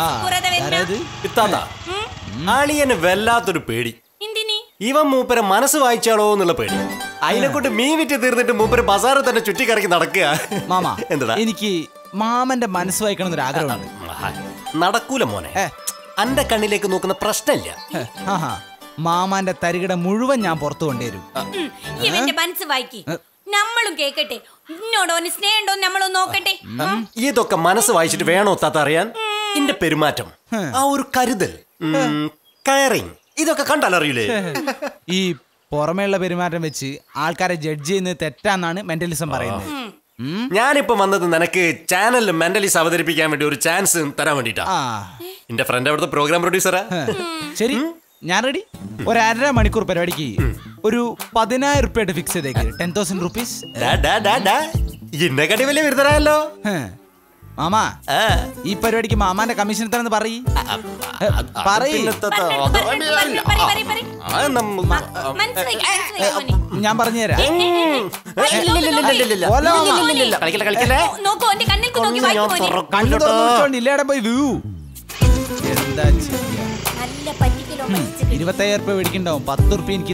കുറതെ ആരാത്? ഇത്താത്ത അളിയന് വല്ലാത്തൊരു പേടി എന്തിനി ഇവൻ മൂപ്പരെ മനസ്സ് വായിച്ചാളോ എന്നുള്ള പേടി അതിനെ കൊണ്ട് മീൻ വിറ്റ് തീർന്നിട്ട് മൂപ്പര് ബസാറിൽ തന്നെ ചുറ്റിക്കറക്കി നടക്കുക മാമ എന്താ എനിക്ക് മാമന്റെ മനസ്സ് വായിക്കണം എന്നൊരു ആഗ്രഹമുണ്ട് നടക്കൂല മോനെ ഏ. അന്റെ കണ്ണിലേക്ക് നോക്കുന്ന പ്രശ്നമില്ല ഹെ, ആഹാ മാമാന്റെ തരികിട മുഴുവൻ ഞാൻ പുറത്തു കൊണ്ടുവരും ഉം, ഇവന്റെ മനസ്സ് വായിക്കി നമ്മളും കേക്കട്ടെ ഇന്നോടോ സ്നേഹമുണ്ടോ നമ്മളൊന്ന് നോക്കട്ടെ ഉം. ഇതൊക്കെ മനസ്സ് വായിച്ചിട്ട് വേണോ താത്ത അറിയാൻ എന്റെ പെരുമാറ്റം ആ ഒരു കരുതൽ കയറിങ് ഇതൊക്കെ കണ്ടാൽ അറിയില്ലേ ഈ പുറമേയുള്ള പെരുമാറ്റം വെച്ച് ആൾക്കാരെ ജഡ്ജ് ചെയ്യുന്നത് തെറ്റാന്നാണ് മെന്റലിസം പറയുന്നത് ഉം. ഞാനിപ്പോ വന്നത് നിനക്ക് ചാനലിൽ മെന്റലിസ് അവതരിപ്പിക്കാൻ വേണ്ടി ഒരു ചാൻസ് തരാൻ വേണ്ടിട്ടാ ആ എന്റെ ഫ്രണ്ട് അവിടുത്തെ പ്രോഗ്രാം പ്രൊഡ്യൂസറാ ഹെ. ശരി ഞാൻ റെഡി ഒരു അര മണിക്കൂർ പരിപാടിക്ക് ഒരു പതിനായിരം റുപ്യ ഫിക്സ് ചെയ്തേക്ക് ടെൻ തൗസൻഡ് റുപ്പീസ് ഡാ, ഡാ, ഡാ, ഡാ. ഇന്നെ കടി വലിയ വിരുദ്ധരായല്ലോ മാമാ ആ. ഈ പരിപാടിക്ക് മാമാന്റെ കമ്മീഷൻ എത്രയെന്ന് പറയ് അത് പറയ്. പിന്നെ ത- ത- പറഞ്ഞിട്ട് അത് പറഞ്ഞിട്ട് പറഞ്ഞിട്ട് പറയ്, പറയ്, പറയ്. ആ, നമ്മ- മനസ്സ് വായിക്ക്, മനസ്സ് വായിക്ക് മോനെ. ഞാൻ പറഞ്ഞുതരാം ഇല്ല, ഇല്ല, ഇല്ല, ഇല്ല, ഇല്ല, ഇല്ല. ഓല മാമ. ഇല്ല, ഇല്ല, ഇല്ല. കളിക്കല്ലേ, കളിക്കല്ലേ. നോ- നോക്കൂ എന്റെ കണ്ണിൽ നോക്കി ഒന്ന് വായിക്കു ഞാൻ മോനെ തുറക്കും കണ്ണു കേട്ടോ. തുറന്നു വെച്ചോണ്ട് ഇല്ലേടെ പോയി വ്യൂ എന്താ ചെയ്യാ നല്ല പറ്റിക്കലോ മനസ്സിൽ ഇരുപത്തയ്യായിരം രൂപ മേടിക്കണ്ടാവും പത്ത് റുപ്യ എനിക്ക്